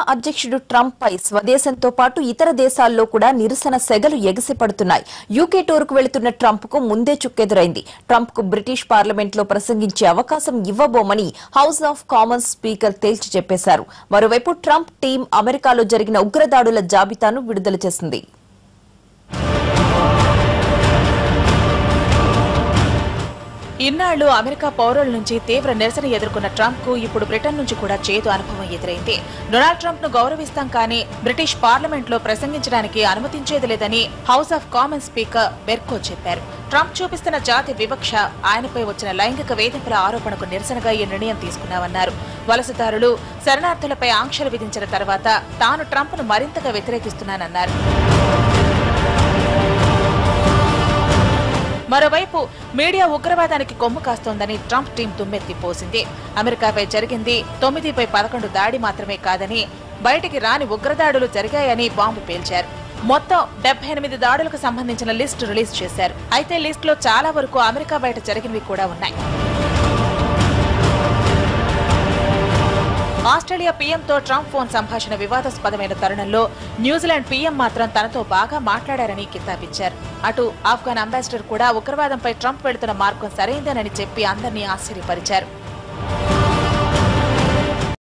అధ్యక్షుడు ట్రంప్ పై స్వదేశంతో పాటు ఇతర దేశాల్లో కూడా నిరసన సెగలు ఎగసిపడుతున్నాయి యూకే టూర్కు వెళుతున్న ట్రంప్ కు ముందే చుక్కెదురైంది ట్రంప్ కు బ్రిటిష్ పార్లమెంట్ లో ప్రసంగించే అవకాశం ఇవ్వబోమని హౌస్ ఆఫ్ కామన్స్ స్పీకర్ తేల్చి చెప్పేశారు మరోవైపు ట్రంప్ టీం అమెరికాలో జరిగిన ఉగ్రదాడుల జాబితాను విడుదల చేసింది ఇన్నాళ్లు అమెరికా పౌరుల నుంచి తీవ్ర నిరసన ఎదుర్కొన్న ట్రంప్ కు ఇప్పుడు బ్రిటన్ నుంచి కూడా చేదు అనుభవం ఎదురైంది డొనాల్డ్ ట్రంప్ ను గౌరవిస్తాం కానీ బ్రిటిష్ పార్లమెంట్ లో ప్రసంగించడానికి అనుమతించేది లేదని House of Commons speaker Bercow చెప్పారు ట్రంప్ చూపిస్తున్న జాతి వివక్ష ఆయనపై వచ్చిన లైంగిక వేధింపుల ఆరోపణకు నిరసనగా ఈ నిర్ణయం తీసుకున్నామన్నారు వలసదారులు శరణార్థులపై ఆంక్షలు విధించిన తర్వాత తాను ట్రంప్ ను మరింతగా వ్యతిరేకిస్తున్నానన్నారు మరోవైపు మీడియా ఉగ్రవాదానికి కొమ్ము కాస్తోందని ట్రంప్ టీం దుమ్మెత్తి పోసింది అమెరికాపై జరిగింది తొమ్మిది బై పదకొండు దాడి మాత్రమే కాదని బయటికి రాని ఉగ్రదాడులు జరిగాయని బాంబు పేల్చారు మొత్తం డెబ్బై ఎనిమిది దాడులకు సంబంధించిన లిస్ట్ రిలీజ్ చేశారు అయితే లిస్ట్ లో చాలా వరకు అమెరికా బయట జరిగినవి కూడా ఉన్నాయి ఆస్ట్రేలియా పీఎంతో ట్రంప్ ఫోన్ సంభాషణ వివాదాస్పదమైన తరుణంలో న్యూజిలాండ్ పీఎం మాత్రం తనతో బాగా మాట్లాడారని కితాబిచ్చారు అటు ఆఫ్ఘన్ అంబాసిడర్ కూడా ఉగ్రవాదంపై ట్రంప్ వెళుతున్న మార్గం సరైందేనని చెప్పి అందరినీ ఆశ్చర్యపరిచారు